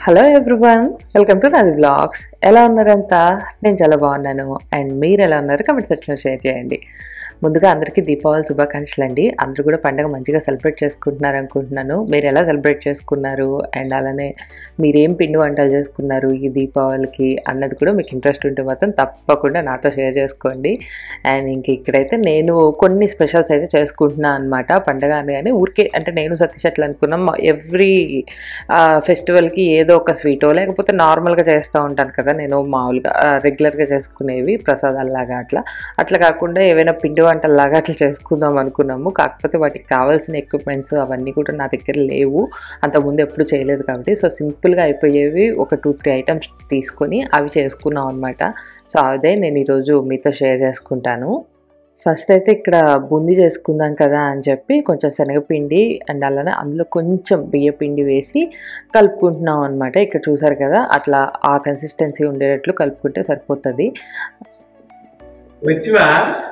Hello everyone welcome to నాది blogs ఎలా ఉన్నారంతా నేను చాలా బాగున్నాను అండ్ మీరు ఎలా ఉన్నారు కమెంట్ సెక్షన్లో షేర్ చేయండి ముందుగా అందరికీ దీపావళి శుభాకాంక్షలు అండి అందరూ కూడా పండగ మంచిగా సెలబ్రేట్ చేసుకుంటున్నారు అనుకుంటున్నాను మీరు ఎలా సెలబ్రేట్ చేసుకున్నారు అండ్ అలానే మీరేం పిండి వంటలు చేసుకున్నారు ఈ దీపావళికి అన్నది కూడా మీకు ఇంట్రెస్ట్ ఉంటే మాత్రం తప్పకుండా నాతో షేర్ చేసుకోండి అండ్ ఇంక ఇక్కడైతే నేను కొన్ని స్పెషల్స్ అయితే చేసుకుంటున్నాను అనమాట పండగ అనగానే ఊరికే అంటే నేను సతీష్ అట్లా అనుకున్నాం ఎవ్రీ ఫెస్టివల్కి ఏదో ఒక స్వీటో లేకపోతే నార్మల్గా చేస్తూ ఉంటాను కదా నేను మామూలుగా రెగ్యులర్గా చేసుకునేవి ప్రసాదాల్లాగా అట్లా అట్లా కాకుండా ఏవైనా పిండి వంటల్లాగా అట్లా చేసుకుందాం అనుకున్నాము కాకపోతే వాటికి కావాల్సిన ఎక్విప్మెంట్స్ అవన్నీ కూడా నా దగ్గర లేవు అంతకుముందు ఎప్పుడు చేయలేదు కాబట్టి సో సింపుల్గా అయిపోయేవి ఒక టూ త్రీ ఐటమ్స్ తీసుకొని అవి చేసుకున్నాం అనమాట సో అదే నేను ఈరోజు మీతో షేర్ చేసుకుంటాను ఫస్ట్ అయితే ఇక్కడ బూందీ చేసుకుందాం కదా అని చెప్పి కొంచెం శనగపిండి అండ్ అలానే అందులో కొంచెం బియ్య పిండి వేసి కలుపుకుంటున్నాం అనమాట ఇక్కడ చూసారు కదా అట్లా ఆ కన్సిస్టెన్సీ ఉండేటట్లు కలుపుకుంటే సరిపోతుంది వచ్చివా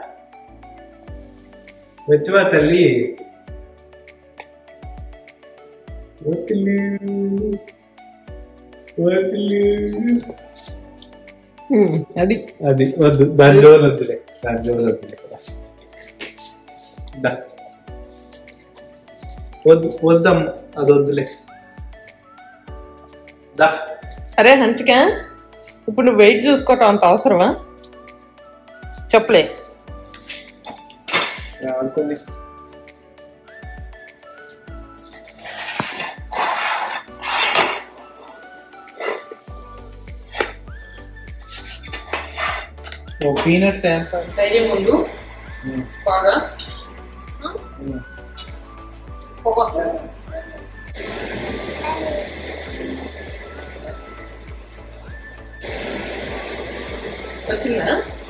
వచ్చివా తల్లి వదిలు వదిలు అది అది వద్దు దాని జోలు వద్దులే దాని జోలు వద్దులే కదా దా. వద్దు వద్దమ్మ అది వద్దులే దా అరే హంచిక ఇప్పుడు నువ్వు వెయిట్ చూసుకోవటం అంత అవసరమా చెప్పలే అనుకోండి ఓ పీనట్స్ ఎంత ధైర్యం ముందు బాగా వచ్చిందా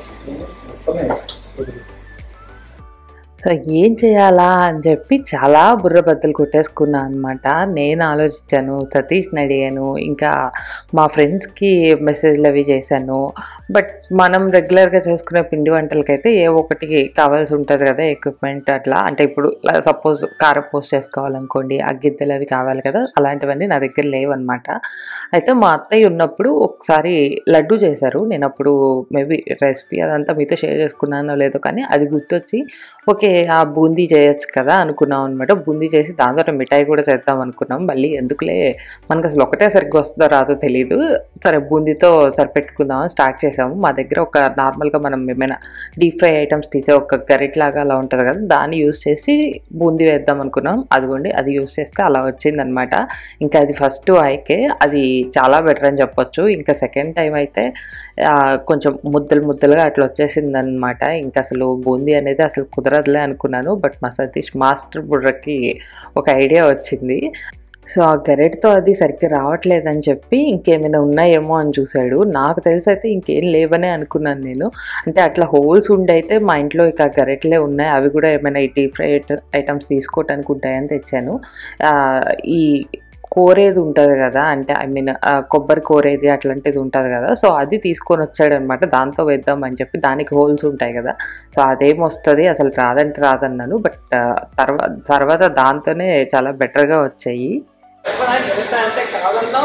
సో ఏం చేయాలా అని చెప్పి చాలా బుర్ర బద్దలు కొట్టేసుకున్నా అనమాట నేను ఆలోచించాను సతీష్ని అడిగాను ఇంకా మా ఫ్రెండ్స్కి మెసేజ్లు అవి చేశాను బట్ మనం రెగ్యులర్గా చేసుకునే పిండి వంటలకైతే ఏ ఒకటి కావాల్సి ఉంటుంది కదా ఎక్విప్మెంట్ అట్లా అంటే ఇప్పుడు సపోజ్ కారపోస్ట్ చేసుకోవాలనుకోండి అగ్గిద్దెలు అవి కావాలి కదా అలాంటివన్నీ నా దగ్గర లేవన్నమాట అయితే మా అత్తయ్య ఉన్నప్పుడు ఒకసారి లడ్డు చేశారు నేను అప్పుడు మేబీ రెసిపీ అదంతా మీతో షేర్ చేసుకున్నానో లేదో కానీ అది గుర్తొచ్చి ఓకే ఆ బూందీ చేయొచ్చు కదా అనుకున్నాం అనమాట బూందీ చేసి దాంతో మిఠాయి కూడా చేద్దాం అనుకున్నాం మళ్ళీ ఎందుకులే మనకు అసలు ఒకటే సరిగ్గా వస్తుందో రాదో తెలియదు సరే బూందీతో సరిపెట్టుకుందాం స్టార్ట్ చేసాము మా దగ్గర ఒక నార్మల్గా మనం ఏమైనా డీప్ ఫ్రై ఐటమ్స్ తీసే ఒక గరిట్ లాగా అలా ఉంటుంది కదా దాన్ని యూస్ చేసి బూందీ వేద్దాం అనుకున్నాం అదిగోండి అది యూస్ చేస్తే అలా వచ్చిందనమాట ఇంకా అది ఫస్ట్ ఐకే అది చాలా బెటర్ అని చెప్పొచ్చు ఇంకా సెకండ్ టైం అయితే ఆ, కొంచెం ముద్దలు ముద్దలుగా అట్లా వచ్చేసింది అనమాట ఇంకా అసలు బూందీ అనేది అసలు కుదరదులే అనుకున్నాను బట్ మా సతీష్ మాస్టర్ బుర్రకి ఒక ఐడియా వచ్చింది సో ఆ గరెట్తో అది సరిగ్గా రావట్లేదని చెప్పి ఇంకేమైనా ఉన్నాయేమో అని చూశాడు నాకు తెలిసి అయితే ఇంకేం లేవనే అనుకున్నాను నేను అంటే అట్లా హోల్స్ ఉండైతే మా ఇంట్లో ఇక గరెట్లే ఉన్నాయి అవి కూడా ఏమైనా ఈ డీప్ ఫ్రై ఐటమ్స్ తీసుకోవటానికి ఉంటాయని తెచ్చాను ఆ, ఈ కోరేది ఉంటుంది కదా అంటే ఐ మీన్ కొబ్బరి కోరేది అట్లాంటిది ఉంటుంది కదా సో అది తీసుకొని వచ్చాడనమాట దాంతో వేద్దామని చెప్పి దానికి హోల్స్ ఉంటాయి కదా సో అదేం వస్తుంది అసలు రాదంటే రాదన్నాను బట్ తర్వాత తర్వాత దాంతోనే చాలా బెటర్గా వచ్చాయి అంటే కాదన్నా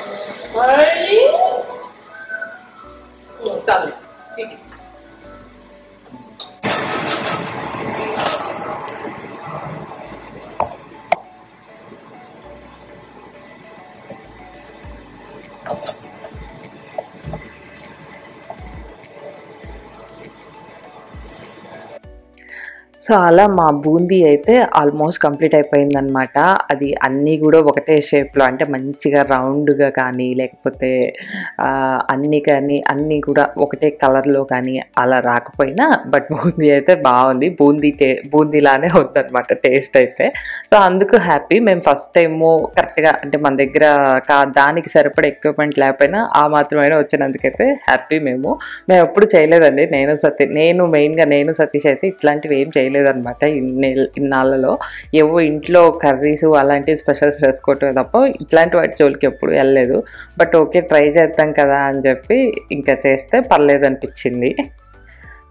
సో అలా మా బూందీ అయితే ఆల్మోస్ట్ కంప్లీట్ అయిపోయిందనమాట అది అన్నీ కూడా ఒకటే షేప్లో అంటే మంచిగా రౌండ్గా కానీ లేకపోతే ఆ, అన్నీ కానీ అన్నీ కూడా ఒకటే కలర్లో కానీ అలా రాకపోయినా బట్ బూందీ అయితే బాగుంది బూందీ టే బూందీలానే ఉందన్నమాట టేస్ట్ అయితే సో అందుకు హ్యాపీ మేము ఫస్ట్ టైము కరెక్ట్గా అంటే మన దగ్గర కా దానికి సరిపడే ఎక్విప్మెంట్ లేకపోయినా ఆ మాత్రమైనా వచ్చినందుకైతే హ్యాపీ మేము మేము ఎప్పుడు చేయలేదండి నేను సతీ నేను మెయిన్గా నేను సతీష్ అయితే ఇట్లాంటివి ఏం చేయలేదన్నమాట ఇన్ని ఇన్నాళ్ళలో ఏవో ఇంట్లో కర్రీస్ అలాంటివి స్పెషల్స్ చేసుకోవటం తప్ప ఇట్లాంటి వాటి జోలికి ఎప్పుడు వెళ్ళలేదు బట్ ఓకే ట్రై చేద్దాం కదా అని చెప్పి ఇంకా చేస్తే పర్లేదు అనిపించింది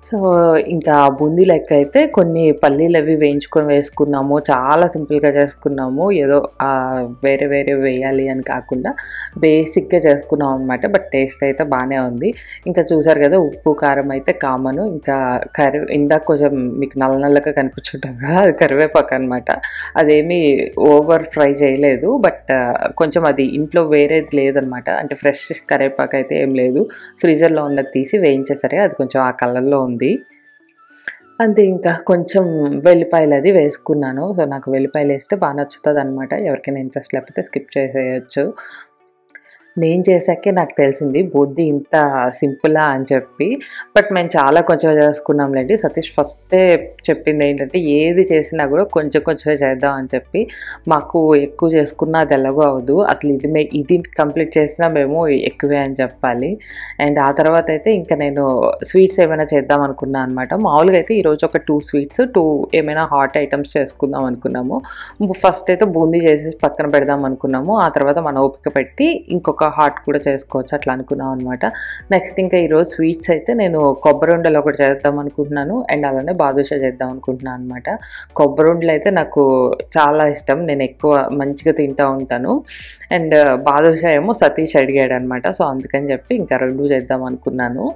సో ఇంకా బూందీ లెక్క అయితే కొన్ని పల్లీలు అవి వేయించుకొని వేసుకున్నాము చాలా సింపుల్గా చేసుకున్నాము ఏదో ఆ, వేరే వేరే వేయాలి అని కాకుండా బేసిక్గా చేసుకున్నాం అనమాట బట్ టేస్ట్ అయితే బాగానే ఉంది ఇంకా చూసారు కదా ఉప్పు కారం అయితే కామన్ ఇంకా కరి ఇందాక కొంచెం మీకు నల్ల నల్లగా కనిపించుంటుంది కదా అది కరివేపాకు అనమాట అదేమీ ఓవర్ ఫ్రై చేయలేదు బట్ కొంచెం అది ఇంట్లో వేరేది లేదనమాట అంటే ఫ్రెష్ కరివేపాకు అయితే ఏం లేదు ఫ్రీజర్లో ఉన్నది తీసి వేయించేసరికి అది కొంచెం ఆ కలర్లో ఉంది అంతే ఇంకా కొంచెం వెల్లిపాయలు అది వేసుకున్నాను సో నాకు వెల్లిపాయలు వేస్తే బాగా నచ్చుతుంది అనమాట ఎవరికైనా ఇంట్రెస్ట్ లేకపోతే స్కిప్ చేసేయచ్చు నేను చేశాకే నాకు తెలిసింది బుద్ధి ఇంత సింపులా అని చెప్పి బట్ మేము చాలా కొంచెం చేసుకున్నాంలేండి సతీష్ ఫస్టే చెప్పింది ఏంటంటే ఏది చేసినా కూడా కొంచెం కొంచెమే చేద్దాం అని చెప్పి మాకు ఎక్కువ చేసుకున్నా అది ఎలాగో అవ్వదు అసలు ఇది మే ఇది కంప్లీట్ చేసినా మేము ఎక్కువే అని చెప్పాలి అండ్ ఆ తర్వాత అయితే ఇంకా నేను స్వీట్స్ ఏమైనా చేద్దాం అనుకున్నాను అనమాట మామూలుగా అయితే ఈరోజు ఒక టూ స్వీట్స్ టూ ఏమైనా హాట్ ఐటమ్స్ చేసుకుందాం అనుకున్నాము ఫస్ట్ అయితే బూందీ చేసేసి పక్కన పెడదాం అనుకున్నాము ఆ తర్వాత మన ఓపిక పెట్టి ఇంకొక హాట్ కూడా చేసుకోవచ్చు అట్లా అనుకున్నాం అనమాట నెక్స్ట్ ఇంకా ఈరోజు స్వీట్స్ అయితే నేను కొబ్బరి ఉండలు ఒకటి చేద్దాం అనుకుంటున్నాను అండ్ అలానే బాదుషా చేద్దాం అనుకుంటున్నాను అనమాట కొబ్బరి ఉండలు అయితే నాకు చాలా ఇష్టం నేను ఎక్కువ మంచిగా తింటూ ఉంటాను అండ్ బాదుషా ఏమో సతీష్ అడిగాడు అనమాట సో అందుకని చెప్పి ఇంకా రెండు చేద్దాం అనుకున్నాను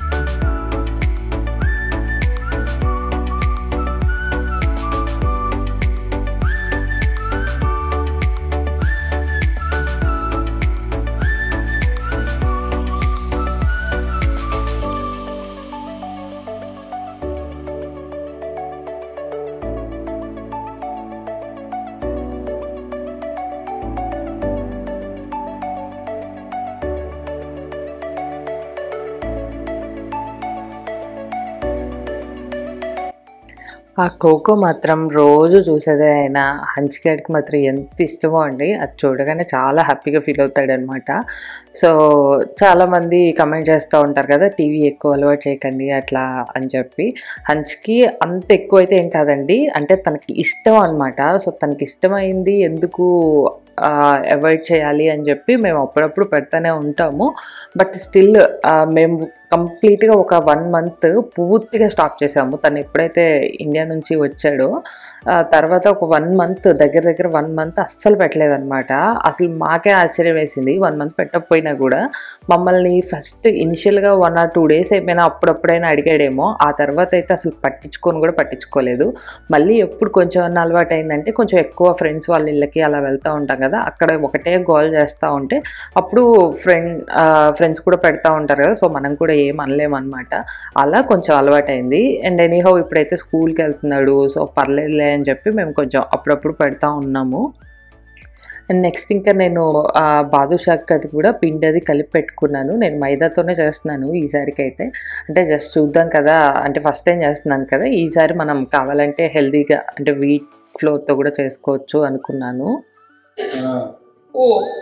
ఆ కోకో మాత్రం రోజు చూసేదే ఆయన హంచిగాడికి మాత్రం ఎంత ఇష్టమో అండి అది చూడగానే చాలా హ్యాపీగా ఫీల్ అవుతాడనమాట సో చాలామంది కమెంట్ చేస్తూ ఉంటారు కదా టీవీ ఎక్కువ అలవాటు చేయకండి అట్లా అని చెప్పి హంచ్కి అంత ఎక్కువ అయితే ఏం కాదండి అంటే తనకి ఇష్టం అనమాట సో తనకి ఇష్టమైంది ఎందుకు అవాయిడ్ చేయాలి అని చెప్పి మేము అప్పుడప్పుడు పెడతానే ఉంటాము బట్ స్టిల్ మేము కంప్లీట్గా ఒక వన్ మంత్ పూర్తిగా స్టాప్ చేసాము తను ఎప్పుడైతే ఇండియా నుంచి వచ్చాడో ఆ తర్వాత ఒక వన్ మంత్ దగ్గర దగ్గర వన్ మంత్ అస్సలు పెట్టలేదన్నమాట అసలు మాకే ఆశ్చర్యం వేసింది వన్ మంత్ పెట్టకపోయినా కూడా మమ్మల్ని ఫస్ట్ ఇనిషియల్గా వన్ ఆర్ టూ డేస్ అయిపోయినా అప్పుడప్పుడైనా అడిగాడేమో ఆ తర్వాత అయితే అసలు పట్టించుకొని కూడా పట్టించుకోలేదు మళ్ళీ ఎప్పుడు కొంచెం అన్న అలవాటు అయిందంటే కొంచెం ఎక్కువ ఫ్రెండ్స్ వాళ్ళ ఇళ్ళకి అలా వెళ్తూ ఉంటాం కదా అక్కడ ఒకటే గోల్ చేస్తూ ఉంటే అప్పుడు ఫ్రెండ్ ఫ్రెండ్స్ కూడా పెడతా ఉంటారు కదా సో మనం కూడా ఏం అనలేమన్నమాట అలా కొంచెం అలవాటైంది అండ్ ఎనీహౌ ఇప్పుడైతే స్కూల్కి వెళ్తున్నాడు సో పర్లేదులే అని చెప్పి మేము కొంచెం అప్పుడప్పుడు పెడతా ఉన్నాము అండ్ నెక్స్ట్ ఇంకా నేను ఆ బాదుషాక్ అది కూడా పిండి అది కలిపి పెట్టుకున్నాను నేను మైదాతోనే చేస్తున్నాను ఈసారికి అయితే అంటే జస్ట్ చూద్దాం కదా అంటే ఫస్ట్ టైం చేస్తున్నాను కదా ఈసారి మనం కావాలంటే హెల్తీగా అంటే వీట్ ఫ్లోర్తో కూడా చేసుకోవచ్చు అనుకున్నాను ఆ, ఓ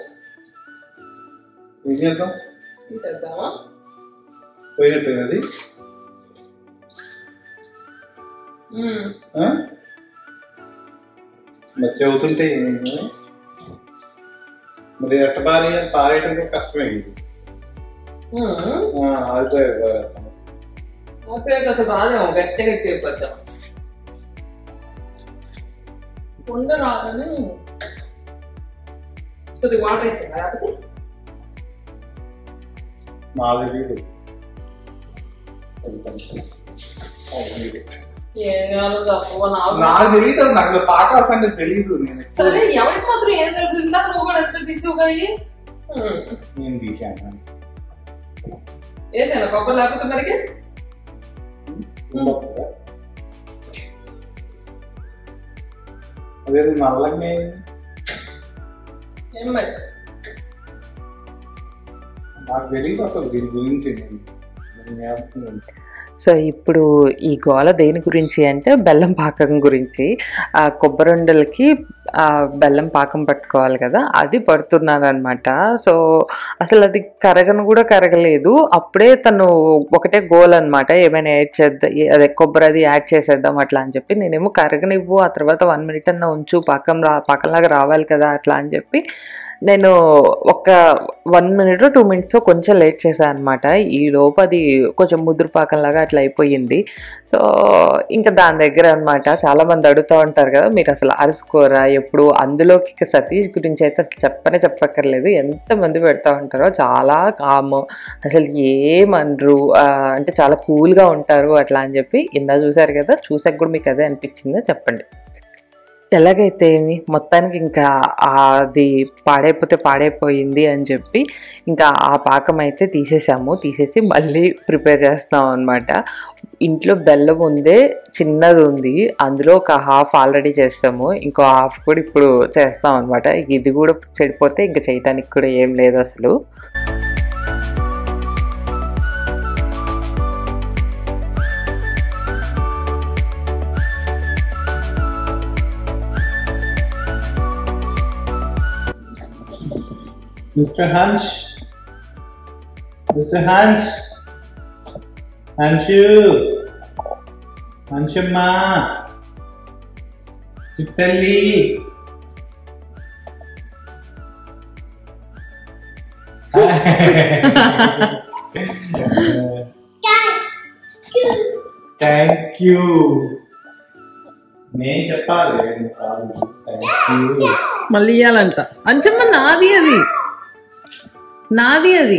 ఏం చేద్దాం చేద్దామా పోయినట్టు అది ఆ? మరి చదువుతుంటే ఏమైంది? మరి ఎట్ట పారే పారేయటం కూడా కష్టమే ఇది ఆ, ఆగిపోయారు బాగా. అప్పుడే కాస్త బాగా గట్టిగా తీరిపోద్దాం ఉండ రాదని కొద్దిగా వాటర్ ఇస్తాం కదా నాలుగు వీడు అది కొంచెం. ఐదు వీడు. ఏం కాదు తక్కువ నాకు నాకు తెలియదు అది నాకు పాకాల సంగతి తెలియదు నేను ఎక్కువ- సరే ఎవరికి మాత్రం ఏం తెలుసు ఇందాక నువ్వు కూడా ఎంత తీసుకుగా నేను తీశాను వేసాను కొబ్బరి లేకపోతే మరికి ఉండొద్దా? అదే నల్లంగా అయింది. ఏం మరి నాకు తెలియదు అసలు దీని గురించి నేను నేను చేస్తున్నాను. సో ఇప్పుడు ఈ గోల దేని గురించి అంటే బెల్లం పాకం గురించి ఆ కొబ్బరుండలకి ఆ బెల్లం పాకం పట్టుకోవాలి కదా అది పడుతున్నాను అనమాట సో అసలు అది కరగను కూడా కరగలేదు అప్పుడే తను ఒకటే గోల్ అనమాట ఏమైనా యాడ్ చేద్దాం అదే కొబ్బరి అది యాడ్ చేసేద్దాం అట్లా అని చెప్పి నేనేమో కరగనివ్వు ఆ తర్వాత వన్ మినిట్ అన్న ఉంచు పాకం రా పాకంలాగా రావాలి కదా అట్లా అని చెప్పి నేను ఒక వన్ మినిట్ టూ మినిట్స్ కొంచెం లేట్ చేశాను అనమాట ఈ లోపు అది కొంచెం ముదురు పాకంలాగా అట్లా అయిపోయింది సో ఇంకా దాని దగ్గర అనమాట చాలా మంది అడుగుతూ ఉంటారు కదా మీరు అసలు అరుసుకోరా ఎప్పుడు అందులోకి ఇక సతీష్ గురించి అయితే అసలు చెప్పనే చెప్పక్కర్లేదు ఎంతమంది పెడతా ఉంటారో చాలా కామ్ అసలు ఏమనరు ఆ, అంటే చాలా కూల్గా ఉంటారు అట్లా అని చెప్పి ఇందా చూసారు కదా చూసాక కూడా మీకు అదే అనిపించిందో చెప్పండి ఎలాగైతే ఏమి మొత్తానికి ఇంకా అది పాడైపోతే పాడైపోయింది అని చెప్పి ఇంకా ఆ పాకం అయితే తీసేసాము తీసేసి మళ్ళీ ప్రిపేర్ చేస్తాం అనమాట ఇంట్లో బెల్లం ఉందే చిన్నది ఉంది అందులో ఒక హాఫ్ ఆల్రెడీ చేస్తాము ఇంకో హాఫ్ కూడా ఇప్పుడు చేస్తాం అనమాట ఇది కూడా చెడిపోతే ఇంకా చేయటానికి కూడా ఏం లేదు అసలు Mr. Hunch. Mr. Hunch. Hanshu. Hanshama. చిట్టల్లి థ్యాంక్ యూ నేను చెప్పాలి నేను కాదు థ్యాంక్ యూ మళ్ళీ ఇయ్యాలంట అంచమ్మ నాది అది నాది అది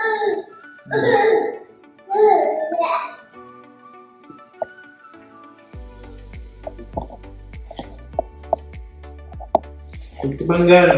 ఇంటి బంగారం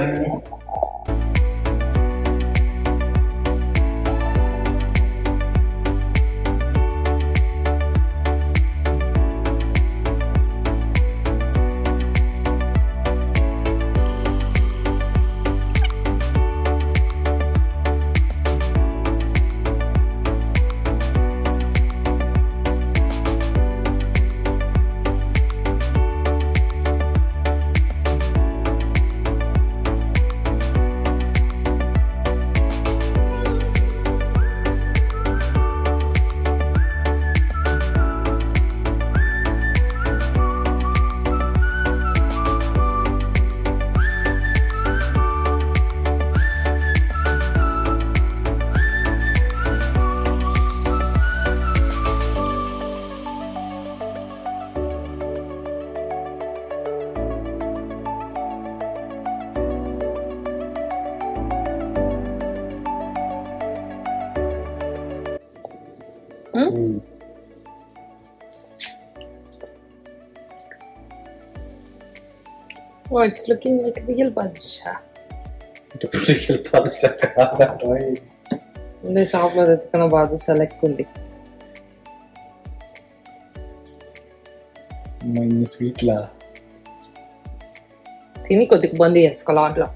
Oh, it's looking like real badusha ఉంది షాప్ లో తెచ్చుకున్న బాదుషా లెక్క ఉంది స్వీట్లా తిని కొద్దిగా బందీ చేసుకోవాలి అట్లా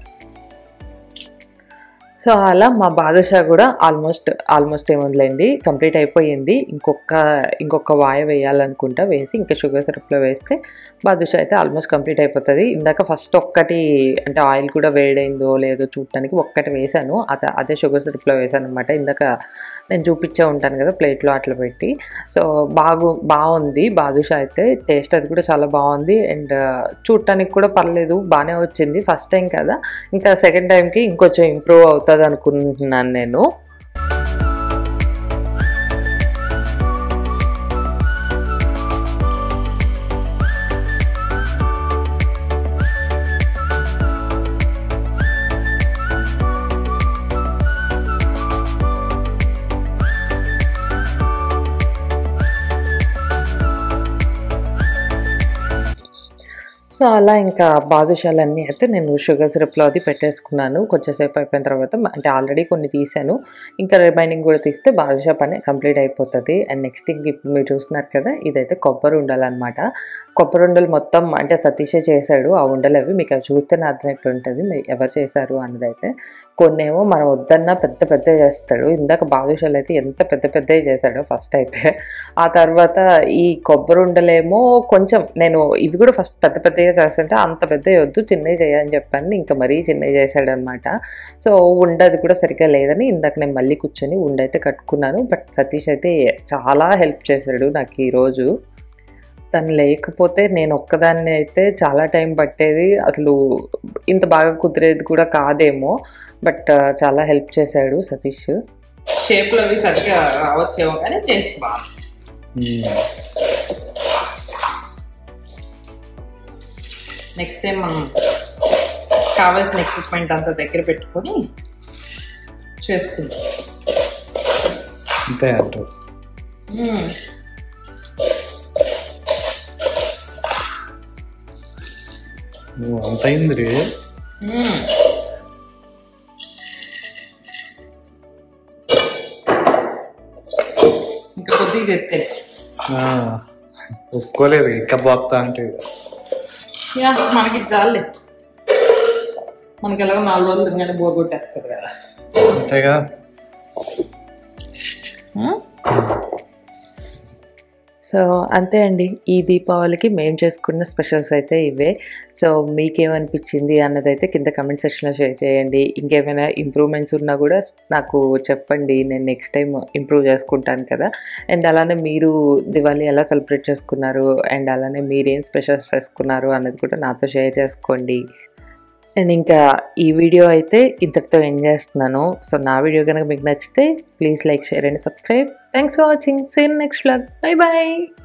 సో అలా మా బాదుషా కూడా ఆల్మోస్ట్ ఆల్మోస్ట్ ఏముందిలేండి కంప్లీట్ అయిపోయింది ఇంకొక ఇంకొక వాయ వేయాలనుకుంటా వేసి ఇంకా షుగర్ సిరప్లో వేస్తే బాదుషా అయితే ఆల్మోస్ట్ కంప్లీట్ అయిపోతుంది ఇందాక ఫస్ట్ ఒక్కటి అంటే ఆయిల్ కూడా వేడైందో లేదో చూడటానికి ఒక్కటి వేసాను అదే అదే షుగర్ సిరప్లో వేసాను అనమాట ఇందాక నేను చూపించే ఉంటాను కదా ప్లేట్లో అట్లా పెట్టి సో బాగు బాగుంది బాదుషా అయితే టేస్ట్ అది కూడా చాలా బాగుంది అండ్ చూడటానికి కూడా పర్లేదు బాగానే వచ్చింది ఫస్ట్ టైం కదా ఇంకా సెకండ్ టైంకి ఇంకొంచెం ఇంప్రూవ్ అవుతుంది అనుకుంటున్నాను నేను సో అలా ఇంకా బాదుషాలన్నీ అయితే నేను షుగర్ సిరప్లో అది పెట్టేసుకున్నాను కొంచెంసేపు అయిపోయిన తర్వాత అంటే ఆల్రెడీ కొన్ని తీసాను ఇంకా రిమైనింగ్ కూడా తీస్తే బాదుషా పని కంప్లీట్ అయిపోతుంది అండ్ నెక్స్ట్ థింగ్ ఇప్పుడు మీరు చూస్తున్నారు కదా ఇదైతే కొబ్బరి ఉండాలన్నమాట కొబ్బరి ఉండలు మొత్తం అంటే సతీషే చేశాడు ఆ ఉండలు అవి మీకు అవి చూస్తేనే అర్థమైపోయి ఉంటుంది మీరు ఎవరు చేశారు అన్నది అయితే కొన్నేమో మనం వద్దన్నా పెద్ద పెద్ద చేస్తాడు ఇందాక బాదుషాలు అయితే ఎంత పెద్ద పెద్దవి చేశాడో ఫస్ట్ అయితే ఆ తర్వాత ఈ కొబ్బరి ఉండలేమో కొంచెం నేను ఇవి కూడా ఫస్ట్ పెద్ద పెద్దగా చేస్తుంటే అంత పెద్దవి వద్దు చిన్నవి చేయని చెప్పాను ఇంకా మరీ చిన్నవి చేశాడనమాట సో ఉండది కూడా సరిగ్గా లేదని ఇందాక నేను మళ్ళీ కూర్చొని ఉండైతే కట్టుకున్నాను బట్ సతీష్ అయితే చాలా హెల్ప్ చేశాడు నాకు ఈరోజు తను లేకపోతే నేను ఒక్కదాన్ని అయితే చాలా టైం పట్టేది అసలు ఇంత బాగా కుదిరేది కూడా కాదేమో బట్ చాలా హెల్ప్ చేశాడు సతీష్ షేప్లు అవి సరిగ్గా రావచ్చేమో కానీ టేస్ట్ బాగా నెక్స్ట్ టైం మనం కావాల్సిన ఎక్విప్మెంట్ అంతా దగ్గర పెట్టుకొని చేసుకుందాం అంతే అంటారు మ్మ్. నువ్వు అంత అయింది రే మ్మ్. ఇంకా కొద్దిగా చెప్తే ఆ, ఒప్పుకోలేదు ఇంకా పోతా అంటే యా మనకి చాలే మనకి ఎలాగో నాలుగు రోజులు తినగానే బోర్ కొట్టేస్తారు కదా అంతేగా మ్మ్? సో అంతే అండి ఈ దీపావళికి మేము చేసుకున్న స్పెషల్స్ అయితే ఇవే సో మీకేమనిపించింది అన్నదైతే కింద కమెంట్ సెక్షన్లో షేర్ చేయండి ఇంకేమైనా ఇంప్రూవ్మెంట్స్ ఉన్నా కూడా నాకు చెప్పండి నేను నెక్స్ట్ టైం ఇంప్రూవ్ చేసుకుంటాను కదా అండ్ అలానే మీరు దివాళీ ఎలా సెలబ్రేట్ చేసుకున్నారు అండ్ అలానే మీరేం స్పెషల్స్ చేసుకున్నారు అన్నది కూడా నాతో షేర్ చేసుకోండి అండ్ ఇంకా ఈ వీడియో అయితే ఇంతటితో ఎండ్ చేస్తున్నాను సో నా వీడియో కనుక మీకు నచ్చితే please like share and subscribe thanks for watching same next vlog bye bye